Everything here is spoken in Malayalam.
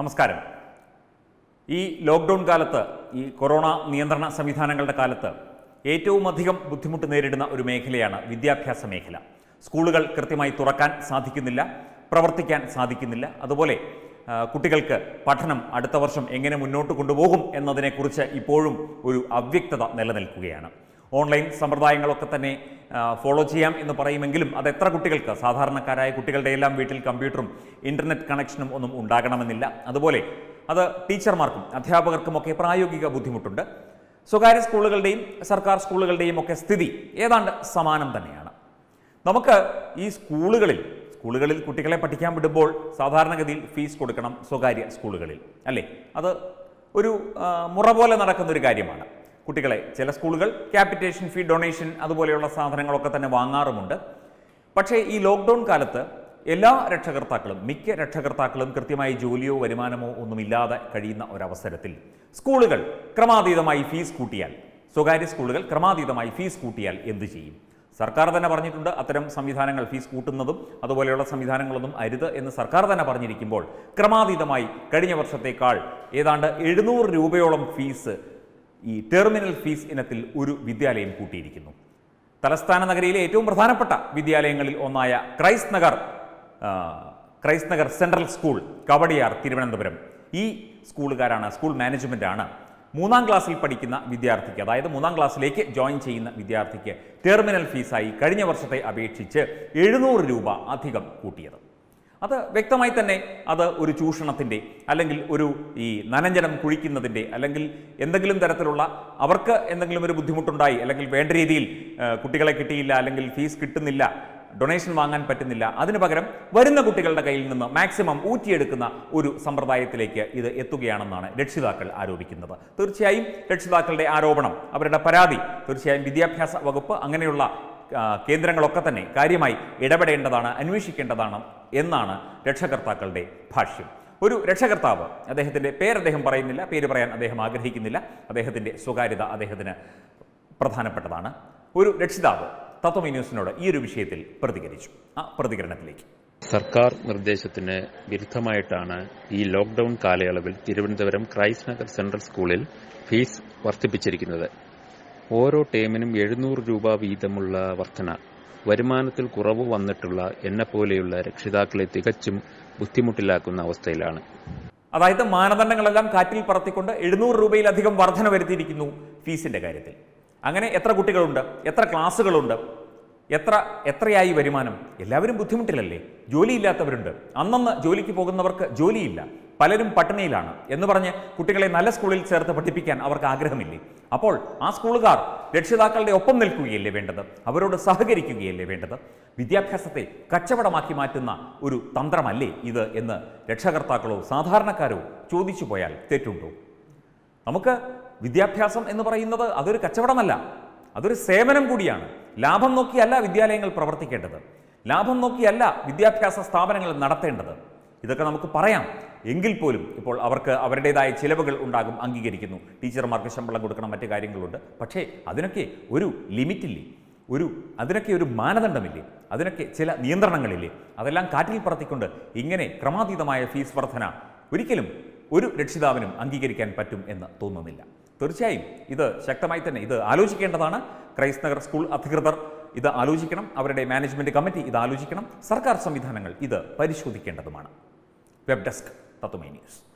നമസ്കാരം ഈ ലോക്ക്ഡൗൺ കാലത്ത് ഈ കൊറോണ നിയന്ത്രണ സംവിധാനങ്ങളുടെ കാലത്ത് ഏറ്റവും അധികം ബുദ്ധിമുട്ട് നേരിടുന്ന ഒരു മേഖലയാണ് വിദ്യാഭ്യാസ മേഖല സ്കൂളുകൾ കൃത്യമായി തുറക്കാൻ സാധിക്കുന്നില്ല പ്രവർത്തിക്കാൻ സാധിക്കുന്നില്ല അതുപോലെ ആ, കുട്ടികൾക്ക് പഠനം അടുത്ത വർഷം എങ്ങനെ മുന്നോട്ട് കൊണ്ടുപോകും എന്നതിനെക്കുറിച്ച് ഇപ്പോഴും ഒരു അവ്യക്തത നിലനിൽക്കുകയാണ് ഓൺലൈൻ സമ്പ്രദായങ്ങളൊക്കെ തന്നെ ആ, ഫോളോ ചെയ്യാം എന്ന് പറയുമെങ്കിലും അത് എത്ര കുട്ടികൾക്ക് സാധാരണക്കാരായ കുട്ടികളുടെ എല്ലാം വീട്ടിൽ കമ്പ്യൂട്ടറും ഇൻ്റർനെറ്റ് കണക്ഷനും ഒന്നും ഉണ്ടാകണമെന്നില്ല അതുപോലെ അത് ടീച്ചർമാർക്കും അധ്യാപകർക്കുമൊക്കെ പ്രായോഗിക ബുദ്ധിമുട്ടുണ്ട് സ്വകാര്യ സ്കൂളുകളുടെയും സർക്കാർ സ്കൂളുകളുടെയും ഒക്കെ സ്ഥിതി ഏതാണ്ട് സമാനം തന്നെയാണ് നമുക്ക് ഈ സ്കൂളുകളിൽ സ്കൂളുകളിൽ കുട്ടികളെ പഠിക്കാൻ വിടുമ്പോൾ സാധാരണഗതിയിൽ ഫീസ് കൊടുക്കണം സ്വകാര്യ സ്കൂളുകളിൽ അല്ലേ അത് ഒരു ആ, മുറ പോലെ നടക്കുന്ന ഒരു കാര്യമാണ് കുട്ടികളെ ചില സ്കൂളുകൾ ക്യാപിറ്റേഷൻ ഫീ ഡൊണേഷൻ അതുപോലെയുള്ള സാധനങ്ങളൊക്കെ തന്നെ വാങ്ങാറുമുണ്ട് പക്ഷേ ഈ ലോക്ക്ഡൗൺ കാലത്ത് എല്ലാ രക്ഷകർത്താക്കളും മിക്ക രക്ഷകർത്താക്കളും കൃത്യമായി ജോലിയോ വരുമാനമോ ഒന്നുമില്ലാതെ കഴിയുന്ന ഒരവസരത്തിൽ സ്കൂളുകൾ ക്രമാതീതമായി ഫീസ് കൂട്ടിയാൽ സ്വകാര്യ സ്കൂളുകൾ ക്രമാതീതമായി ഫീസ് കൂട്ടിയാൽ എന്തു ചെയ്യും സർക്കാർ തന്നെ പറഞ്ഞിട്ടുണ്ട് അത്തരം സംവിധാനങ്ങൾ ഫീസ് കൂട്ടുന്നതും അതുപോലെയുള്ള സംവിധാനങ്ങളൊന്നും അരുത് എന്ന് സർക്കാർ തന്നെ പറഞ്ഞിരിക്കുമ്പോൾ ക്രമാതീതമായി കഴിഞ്ഞ വർഷത്തേക്കാൾ ഏതാണ്ട് എഴുന്നൂറ് രൂപയോളം ഫീസ് ഈ ടെർമിനൽ ഫീസ് ഇനത്തിൽ ഒരു വിദ്യാലയം കൂട്ടിയിരിക്കുന്നു തലസ്ഥാന നഗരിയിലെ ഏറ്റവും പ്രധാനപ്പെട്ട വിദ്യാലയങ്ങളിൽ ഒന്നായ ക്രൈസ്റ്റ് നഗർ ആ, Christ Nagar central school Kawdiar Thiruvananthapuram ഈ സ്കൂളുകാരാണ് സ്കൂൾ മാനേജ്മെൻ്റാണ് മൂന്നാം ക്ലാസ്സിൽ പഠിക്കുന്ന വിദ്യാർത്ഥിക്ക് അതായത് മൂന്നാം ക്ലാസ്സിലേക്ക് ജോയിൻ ചെയ്യുന്ന വിദ്യാർത്ഥിക്ക് ടെർമിനൽ ഫീസായി കഴിഞ്ഞ വർഷത്തെ അപേക്ഷിച്ച് എഴുന്നൂറ് രൂപ അധികം കൂട്ടിയത് അത് വ്യക്തമായി തന്നെ അത് ഒരു ചൂഷണത്തിൻ്റെ അല്ലെങ്കിൽ ഒരു ഈ നനഞ്ജനം കുഴിക്കുന്നതിൻ്റെ അല്ലെങ്കിൽ എന്തെങ്കിലും തരത്തിലുള്ള അവർക്ക് എന്തെങ്കിലും ഒരു ബുദ്ധിമുട്ടുണ്ടായി അല്ലെങ്കിൽ വേണ്ട രീതിയിൽ ആ, കുട്ടികളെ കിട്ടിയില്ല അല്ലെങ്കിൽ ഫീസ് കിട്ടുന്നില്ല ഡൊണേഷൻ വാങ്ങാൻ പറ്റുന്നില്ല അതിനു പകരം വരുന്ന കുട്ടികളുടെ കയ്യിൽ നിന്ന് മാക്സിമം ഊറ്റിയെടുക്കുന്ന ഒരു സമ്പ്രദായത്തിലേക്ക് ഇത് എത്തുകയാണെന്നാണ് രക്ഷിതാക്കൾ ആരോപിക്കുന്നത് തീർച്ചയായും രക്ഷിതാക്കളുടെ ആരോപണം അവരുടെ പരാതി തീർച്ചയായും വിദ്യാഭ്യാസ വകുപ്പ് അങ്ങനെയുള്ള ആ, കേന്ദ്രങ്ങളൊക്കെ തന്നെ കാര്യമായി ഇടപെടേണ്ടതാണ് അന്വേഷിക്കേണ്ടതാണ് എന്നാണ് രക്ഷകർത്താക്കളുടെ ഭാഷ്യം ഒരു രക്ഷകർത്താവ് അദ്ദേഹത്തിൻ്റെ പേര് അദ്ദേഹം പറയുന്നില്ല പേര് പറയാൻ അദ്ദേഹം ആഗ്രഹിക്കുന്നില്ല അദ്ദേഹത്തിൻ്റെ സ്വകാര്യത അദ്ദേഹത്തിന് പ്രധാനപ്പെട്ടതാണ് ഒരു രക്ഷിതാവ് തത്വമി ന്യൂസിനോട് ഈ ഒരു വിഷയത്തിൽ പ്രതികരിച്ചു ആ പ്രതികരണത്തിലേക്ക് സർക്കാർ നിർദ്ദേശത്തിന് വിരുദ്ധമായിട്ടാണ് ഈ ലോക്ഡൌൺ കാലയളവിൽ തിരുവനന്തപുരം ക്രൈസ്റ്റ് നഗർ സെൻട്രൽ സ്കൂളിൽ ഫീസ് വർദ്ധിപ്പിച്ചിരിക്കുന്നത് ഓരോ ടേമിനും എഴുന്നൂറ് രൂപ വീതമുള്ള വർധന വരുമാനത്തിൽ കുറവ് വന്നിട്ടുള്ള എന്നെപ്പോലെയുള്ള രക്ഷിതാക്കളെ തികച്ചും ബുദ്ധിമുട്ടിലാക്കുന്ന അവസ്ഥയിലാണ് അതായത് മാനദണ്ഡങ്ങളെല്ലാം കാറ്റിൽ പറത്തിക്കൊണ്ട് എഴുന്നൂറ് രൂപയിലധികം വർധന വരുത്തിയിരിക്കുന്നു ഫീസിന്റെ കാര്യത്തിൽ അങ്ങനെ എത്ര കുട്ടികളുണ്ട് എത്ര ക്ലാസ്സുകളുണ്ട് എത്ര എത്രയായി വരുമാനം എല്ലാവരും ബുദ്ധിമുട്ടിലല്ലേ ജോലിയില്ലാത്തവരുണ്ട് അന്നന്ന് ജോലിക്ക് പോകുന്നവർക്ക് ജോലിയില്ല പലരും പട്ടിണിയിലാണ് എന്ന് പറഞ്ഞ് കുട്ടികളെ നല്ല സ്കൂളിൽ ചേർത്ത് പഠിപ്പിക്കാൻ അവർക്ക് ആഗ്രഹമില്ലേ അപ്പോൾ ആ സ്കൂളുകാർ രക്ഷിതാക്കളുടെ ഒപ്പം നിൽക്കുകയല്ലേ വേണ്ടത് അവരോട് സഹകരിക്കുകയല്ലേ വേണ്ടത് വിദ്യാഭ്യാസത്തെ കച്ചവടമാക്കി മാറ്റുന്ന ഒരു തന്ത്രമല്ലേ ഇത് എന്ന് രക്ഷകർത്താക്കളോ സാധാരണക്കാരോ ചോദിച്ചു പോയാൽ തെറ്റുണ്ടോ നമുക്ക് വിദ്യാഭ്യാസം എന്ന് പറയുന്നത് അതൊരു കച്ചവടമല്ല അതൊരു സേവനം കൂടിയാണ് ലാഭം നോക്കിയല്ല വിദ്യാലയങ്ങൾ പ്രവർത്തിക്കേണ്ടത് ലാഭം നോക്കിയല്ല വിദ്യാഭ്യാസ സ്ഥാപനങ്ങൾ നടത്തേണ്ടത് ഇതൊക്കെ നമുക്ക് പറയാം എങ്കിൽ പോലും ഇപ്പോൾ അവർക്ക് അവരുടേതായ ചിലവുകൾ ഉണ്ടാകും അംഗീകരിക്കുന്നു ടീച്ചർമാർക്ക് ശമ്പളം കൊടുക്കണം മറ്റു കാര്യങ്ങളുണ്ട് പക്ഷേ അതിനൊക്കെ ഒരു ലിമിറ്റില്ലേ ഒരു അതിനൊക്കെ ഒരു മാനദണ്ഡമില്ലേ അതിനൊക്കെ ചില നിയന്ത്രണങ്ങളില്ലേ അതെല്ലാം കാറ്റിൽ പറത്തിക്കൊണ്ട് ഇങ്ങനെ ക്രമാതീതമായ ഫീസ് വർധന ഒരിക്കലും ഒരു രക്ഷിതാവിനും അംഗീകരിക്കാൻ പറ്റും എന്ന് തോന്നുന്നില്ല തീർച്ചയായും ഇത് ശക്തമായി തന്നെ ഇത് ആലോചിക്കേണ്ടതാണ് ക്രൈസ്റ്റ് നഗർ സ്കൂൾ അധികൃതർ ഇത് ആലോചിക്കണം അവരുടെ മാനേജ്മെന്റ് കമ്മിറ്റി ഇത് ആലോചിക്കണം സർക്കാർ സംവിധാനങ്ങൾ ഇത് പരിശോധിക്കേണ്ടതുമാണ് വെബ് ഡെസ്ക് തത്വമേ ന്യൂസ്